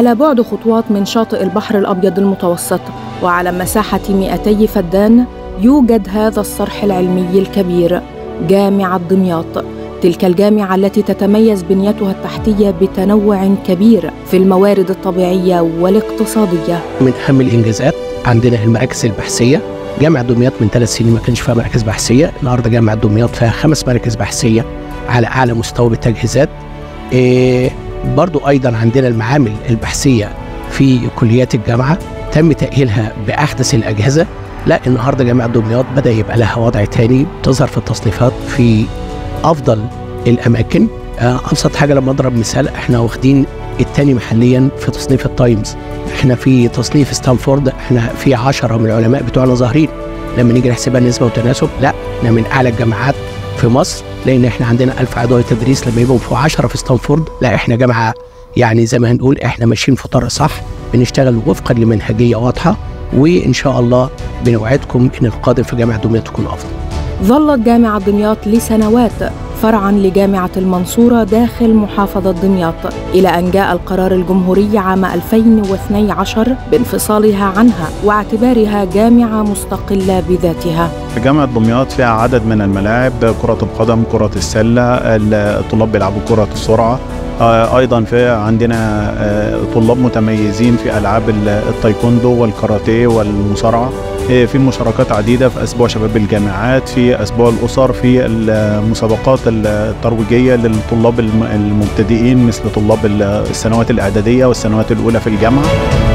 على بعد خطوات من شاطئ البحر الأبيض المتوسط وعلى مساحة 200 فدان يوجد هذا الصرح العلمي الكبير جامعة دمياط تلك الجامعة التي تتميز بنيتها التحتية بتنوع كبير في الموارد الطبيعية والاقتصادية من أهم الإنجازات عندنا المراكز البحثية جامعة دمياط من ثلاث سنين ما كانش فيها مراكز بحثية النهاردة جامعة دمياط فيها خمس مراكز بحثية على أعلى مستوى بالتجهيزات إيه برضو أيضا عندنا المعامل البحثية في كليات الجامعة تم تأهيلها بأحدث الأجهزة لا النهارده جامعة دمياط بدأ يبقى لها وضع تاني تظهر في التصنيفات في أفضل الأماكن آه، أبسط حاجة لما أضرب مثال إحنا واخدين التاني محليا في تصنيف التايمز احنا في تصنيف ستانفورد احنا في عشرة من العلماء بتوعنا ظاهرين لما نيجي نحسبها نسبة وتناسب لا احنا من أعلى الجامعات في مصر لأن احنا عندنا ألف عضو تدريس لما يبقوا في 10 في ستانفورد لا احنا جامعة يعني زي ما هنقول احنا ماشيين في طريق صح بنشتغل وفقا لمنهجية واضحة وإن شاء الله بنوعدكم إن القادم في جامعة دمياط تكون أفضل ظلت جامعة دمياط لسنوات فرعا لجامعة المنصورة داخل محافظة دمياط إلى أن جاء القرار الجمهوري عام 2012 بانفصالها عنها واعتبارها جامعة مستقلة بذاتها جامعة دمياط فيها عدد من الملاعب كرة القدم كرة السلة الطلاب بيلعبوا كرة السرعة آه، ايضا في عندنا آه، طلاب متميزين في العاب التايكوندو والكاراتيه والمصارعه آه، في مشاركات عديده في اسبوع شباب الجامعات في اسبوع الاسر في المسابقات الترويجيه للطلاب المبتدئين مثل طلاب السنوات الاعداديه والسنوات الاولى في الجامعه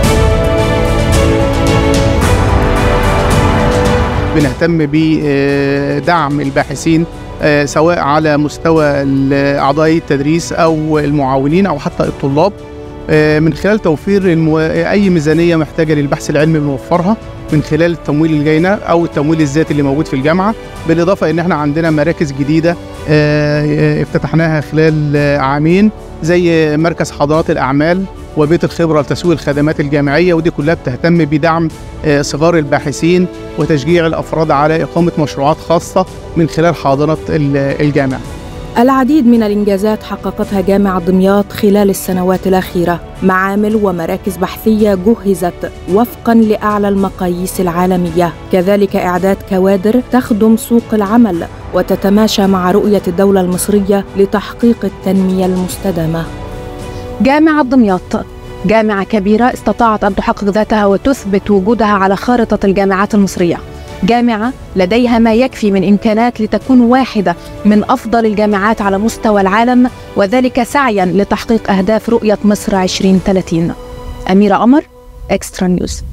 بنهتم بدعم الباحثين آه، سواء على مستوى اعضاء التدريس او المعاونين او حتى الطلاب آه، من خلال توفير اي ميزانيه محتاجه للبحث العلمي بنوفرها من خلال التمويل اللي جاينا او التمويل الذاتي اللي موجود في الجامعه بالاضافه ان احنا عندنا مراكز جديده آه، افتتحناها خلال عامين زي مركز حضارات الاعمال وبيت الخبرة لتسويق الخدمات الجامعية ودي كلها بتهتم بدعم آه، صغار الباحثين وتشجيع الأفراد على إقامة مشروعات خاصة من خلال حاضنة الجامعة العديد من الإنجازات حققتها جامعة دمياط خلال السنوات الأخيرة معامل ومراكز بحثية جهزت وفقا لأعلى المقاييس العالمية كذلك إعداد كوادر تخدم سوق العمل وتتماشى مع رؤية الدولة المصرية لتحقيق التنمية المستدامة جامعة دمياط جامعة كبيرة استطاعت أن تحقق ذاتها وتثبت وجودها على خارطة الجامعات المصرية جامعة لديها ما يكفي من إمكانات لتكون واحدة من أفضل الجامعات على مستوى العالم وذلك سعيا لتحقيق أهداف رؤية مصر 2030 أميرة قمر إكسترا نيوز